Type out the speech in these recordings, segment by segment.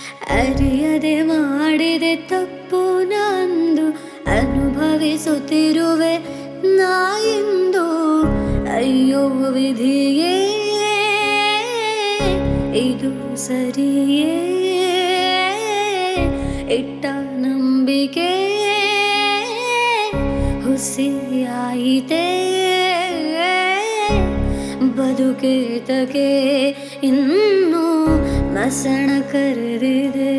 ಅರಿಯದೆ ಮಾಡಿದೆ ತಪ್ಪು ನಂದು ಅನುಭವಿಸುತ್ತಿರುವೆ ನಾ ಇಂದು ಅಯ್ಯೋ ವಿಧಿಯೇ ಇದು ಸರಿಯೇ ಇಟ್ಟ ನಂಬಿಕೆ ಹುಸಿಯಾಯಿತೇ ಬದುಕೇತಕ್ಕೆ ಇನ್ನೂ ಮಸಣ ಕರೆದಿದೆ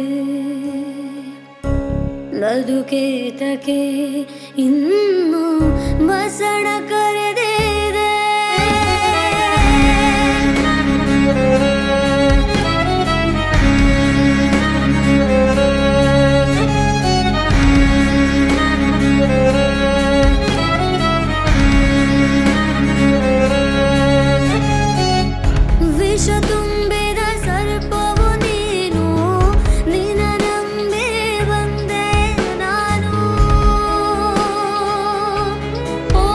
ಬದುಕೇತಕ್ಕೆ ಇನ್ನೂ ಮಸಣ ಕರೆದಿದೆ ವಿಷ ತುಂಬಿದ ಸರ್ಪವು ನೀನು ನಿನ ನಂಬಿ ಬಂದೆ ನಾನು ಓ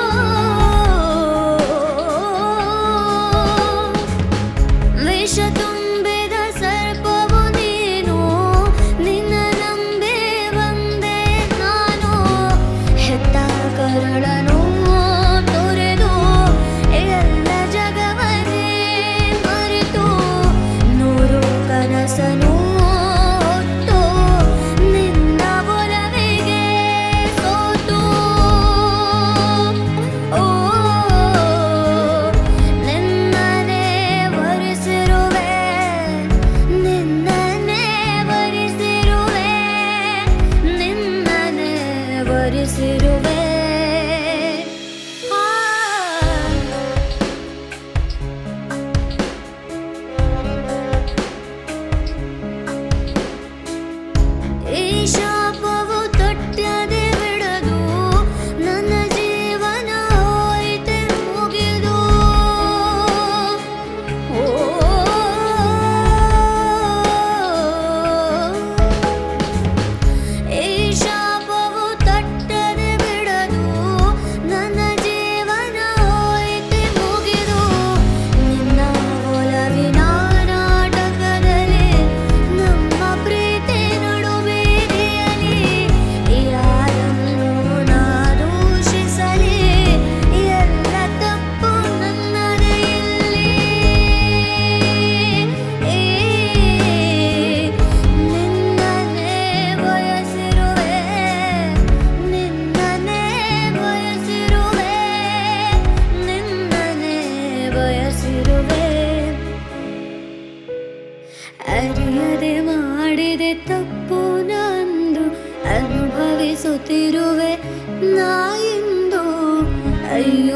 ವಿಷ ತುಂಬಿದ ಸರ್ಪವು ನೀನು ನಿನ್ನ ನಂಬಿ ಬಂದೆ ನಾನು ಹೆತ್ತ ಕರಳನು ತೊರೆದು ಎಲ್ಲ ಜಗವನ್ನೇ ಮರೆತು ನೂರು ಕನಸನು ಹೊತ್ತು ನಿನ್ನ ಒಲವಿಗೆ ಸೋತು ಓ ನಿನ್ನನೆ ವರಿಸಿರುವೆ ನಿನ್ನನೆ ವರಿಸಿರುವೆ ನಿನ್ನನೆ ವರಿಸಿರುವೆ ಆ ಈ ಶಾಪವು ತೊಟ್ಟದೆ ಬಿಡದು ನನ್ನ ಜೀವನ ಹೋಯಿತೆ ಮುಗಿದು ಓ ಈ ಶಾಪವು ತಟ್ಟದೆ ಬಿಡದು ನನ್ನ ಜೀವನ ಹೋಯಿತೆ ಮುಗಿದು ನಿನ್ನ ಒಲವಿನ ನಾಟಕದಲ್ಲಿ ನಮ್ಮ ಪ್ರೀತಿ ನಡುಬೀದಿಯಲಿ ಯಾರನ್ನು ನಾ ದೂಷಿಸಲಿ ಎಲ್ಲ ತಪ್ಪು ನನ್ನದೇ ಇಲ್ಲಿ ನಿನ್ನನೆ ಬಯಸಿರುವೆ ನಿನ್ನನೆ ಬಯಸಿರುವೆ ನಿನ್ನನೆ ಬಯಸಿರುವೆ ಅರಿಯದೆ ಮಾಡಿದೆ ತಪ್ಪು ನಂದು ಅನುಭವಿಸುತ್ತಿರುವೆ ನಾ ಇಂದು ಅಯ್ಯೋ